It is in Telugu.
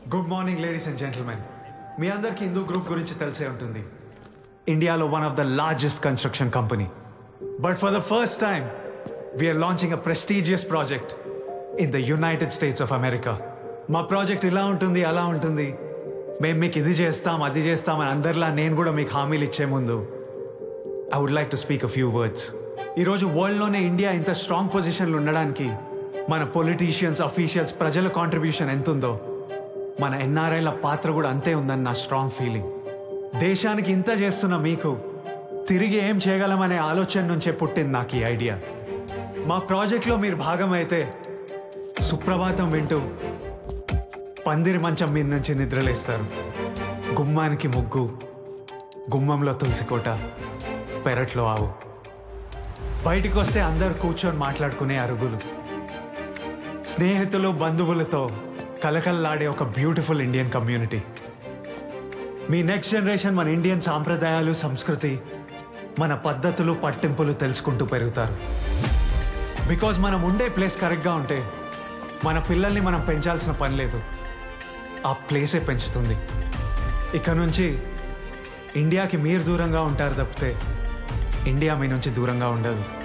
good morning ladies and gentlemen మీ అందరికీ హిందూ గ్రూప్ గురించి తెలిసే ఉంటుంది ఇండియాలో one of the largest construction company but for the first time we are launching a prestigious project in the United States of America మా ప్రాజెక్ట్ ఇలా ఉంటుంది అలా ఉంటుంది మేము మీకు ఇది చేస్తాం అది చేస్తాం అని అందరిలా నేను కూడా మీకు హామీలు ఇచ్చే ముందు I would like to speak a few words ఈరోజు వరల్డ్లోనే ఇండియా ఇంత స్ట్రాంగ్ పొజిషన్లో ఉండడానికి మన పొలిటీషియన్స్ అఫీషియల్స్ ప్రజల కాంట్రిబ్యూషన్ ఎంత ఉందో మన ఎన్ఆర్ఐల పాత్ర కూడా అంతే ఉందని నా స్ట్రాంగ్ ఫీలింగ్ దేశానికి ఇంత చేస్తున్న మీకు తిరిగి ఏం చేయగలమనే ఆలోచన నుంచే పుట్టింది నాకు ఈ ఐడియా మా ప్రాజెక్ట్లో మీరు భాగమైతే సుప్రభాతం వింటూ పందిరి మంచం మీద నుంచి నిద్రలేస్తారు గుమ్మానికి ముగ్గు గుమ్మంలో తులసికోట పెరట్లో ఆవు బయటికి వస్తే అందరు కూర్చొని మాట్లాడుకునే అరుగులు స్నేహితులు బంధువులతో కలకల్లాడే ఒక బ్యూటిఫుల్ ఇండియన్ కమ్యూనిటీ మీ నెక్స్ట్ జనరేషన్ మన ఇండియన్ సాంప్రదాయాలు సంస్కృతి మన పద్ధతులు పట్టింపులు తెలుసుకుంటూ పెరుగుతారు బికాజ్ మనం ఉండే ప్లేస్ కరెక్ట్గా ఉంటే మన పిల్లల్ని మనం పెంచాల్సిన పని లేదు ఆ ప్లేసే పెంచుతుంది ఇక నుంచి ఇండియాకి మీరు దూరంగా ఉంటారు తప్పితే ఇండియా మీ నుంచి దూరంగా ఉండదు